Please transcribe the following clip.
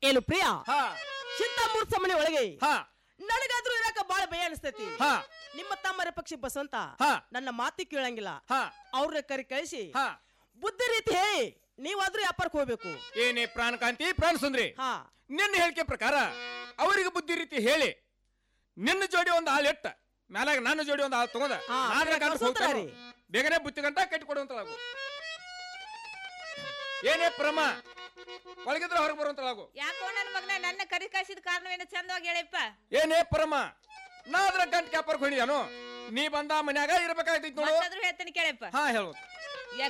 ಏನು ಪ್ರಿಯ ಹಾ ಇಂಥ ಮೂರ್ ಸಮನೆ ಒಳಗೆ ಹಾ ನನಗಾದ್ರೂ ಇರಾಕ ಬಾಳ ಭಯ ಅನಿಸ್ತೈತಿ ಹಾ ನಿಮ್ಮ ತಮ್ಮರ ಪಕ್ಷಿ ಬಸವಂತ ಹಾ. ನನ್ನ ಮಾತಿ ಕೇಳಂಗಿಲ್ಲ ಹಾ ಅವ್ರ ಕರಿ ಕಳಿಸಿ ಹಾ ಬುದ್ಧಿ ರೀತಿ ಹೇಳಿ ನೀವಾದ್ರೂ ವ್ಯಾಪಾರಕ್ಕೆ ಹೋಗ್ಬೇಕು ಏನೇ ಪ್ರಾಣಕಾಂತಿ ಪ್ರಾಣ ಸುಂದ್ರಿ ಹಾ ನಿನ್ನ ಹೇಳಿಕೆ ಪ್ರಕಾರ ಅವರಿಗೆ ಬುದ್ಧಿ ರೀತಿ ಹೇಳಿ ನಿನ್ನ ಜೋಡಿ ಒಂದು ಹಾಲು ಎಟ್ಟ ಮ್ಯಾಲಾಗ ನನ್ನ ಜೋಡಿ ಒಂದು ಹಾಲು ತಗೊಂಡ ಹಾ, ನಾಲ್ಕರ ಗಂಟೆಗೆ ಕಳ್ಸೋತಾರ ಹೋಗ್ತಾನೆ. ಬೇಗನೆ ಬುತ್ತಿ ಗಂಟ ಕಟ್ಟಿ ಕೊಡುವಂತಳಾಗು ಏನೇ ಪ್ರಮ ಒಳಗಿದ್ರೆ ಹೊರಗೆ ಬರುವಂತಳಾಗು ಯಾಕೋ ನನ್ನ ಮಗನ ನನ್ನ ಕರಿ ಕಾಯಿಸಿದ ಕಾರಣವೇನು ಚಂದವಾಗಿ ಹೇಳಿಪ್ಪ ಏನೇ ಪರಮ ನಾ ಅದ್ರ ಗಂಟೆ ಕ್ಯಾಪರ್ಗೆ ಹೊಡಿದಾನು ನೀ ಬಂದ ಮನ್ಯಾಗ ಇರ್ಬೇಕಾಗ್ತೈತಿ ನೋಡು ಮತ್ತಾದ್ರೂ ಹೇಳ್ತೀನಿ ಕೇಳಪ್ಪ ಹಾ ಹೇಳು